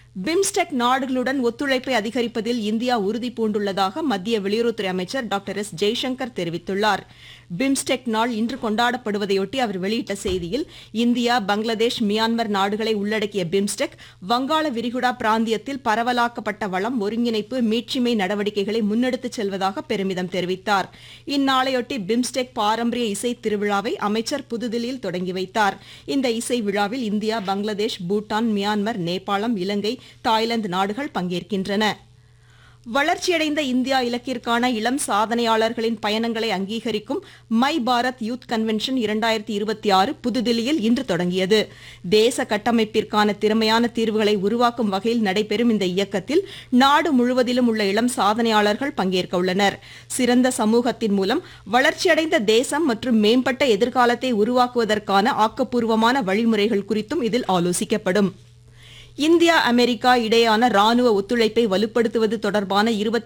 BIMSTEC நாடுகளுடன் ஒத்துழைப்பை அதிகரிப்பதில் இந்தியா உறுதி பூண்டுள்ளதாக மத்திய வெளியுறவுத்துறை அமைச்சர் டாக்டர் எஸ் ஜெய்சங்கர் தெரிவித்துள்ளார் பிம்ஸ்டெக் நாள் இன்று கொண்டாடப்படுவதையொட்டி அவர் வெளியிட்ட செய்தியில் இந்தியா பங்களாதேஷ் மியான்மர் நாடுகளை உள்ளடக்கிய பிம்ஸ்டெக் வங்காள விரிகுடா பிராந்தியத்தில் பரவலாக்கப்பட்ட வளம் ஒருங்கிணைப்பு மீட்சிமை நடவடிக்கைகளை முன்னெடுத்துச் செல்வதாக பெருமிதம் தெரிவித்தார் இந்நாளையொட்டி பிம்ஸ்டெக் பாரம்பரிய இசை திருவிழாவை அமைச்சர் புதுதில்லியில் தொடங்கி வைத்தார் இந்த இசை விழாவில் India Bangladesh Bhutan Myanmar Nepalam Ilangai Thailand நாடுகள் பங்கேற்கின்றன வளர்ச்சியடைந்த இந்தியா இலக்கிற்கான இளம் சாதனையாளர்களின் பயணங்களை அங்கீகரிக்கும் மை பாரத் யூத் கன்வென்ஷன் இரண்டாயிரத்தி இருபத்தி ஆறு புதுதில்லியில் இன்று தொடங்கியது தேச கட்டமைப்பிற்கான திறமையான தீர்வுகளை உருவாக்கும் வகையில் நடைபெறும் இந்த இயக்கத்தில் நாடு முழுவதிலும் உள்ள இளம் சாதனையாளர்கள் பங்கேற்க உள்ளனர் சிறந்த சமூகத்தின் மூலம் வளர்ச்சியடைந்த தேசம் மற்றும் மேம்பட்ட எதிர்காலத்தை உருவாக்குவதற்கான ஆக்கப்பூர்வமான வழிமுறைகள் குறித்தும் இதில் ஆலோசிக்கப்படும் இந்தியா அமெரிக்கா இடையேயான ராணுவ ஒத்துழைப்பை வலுப்படுத்துவது தொடர்பான இருபத்தி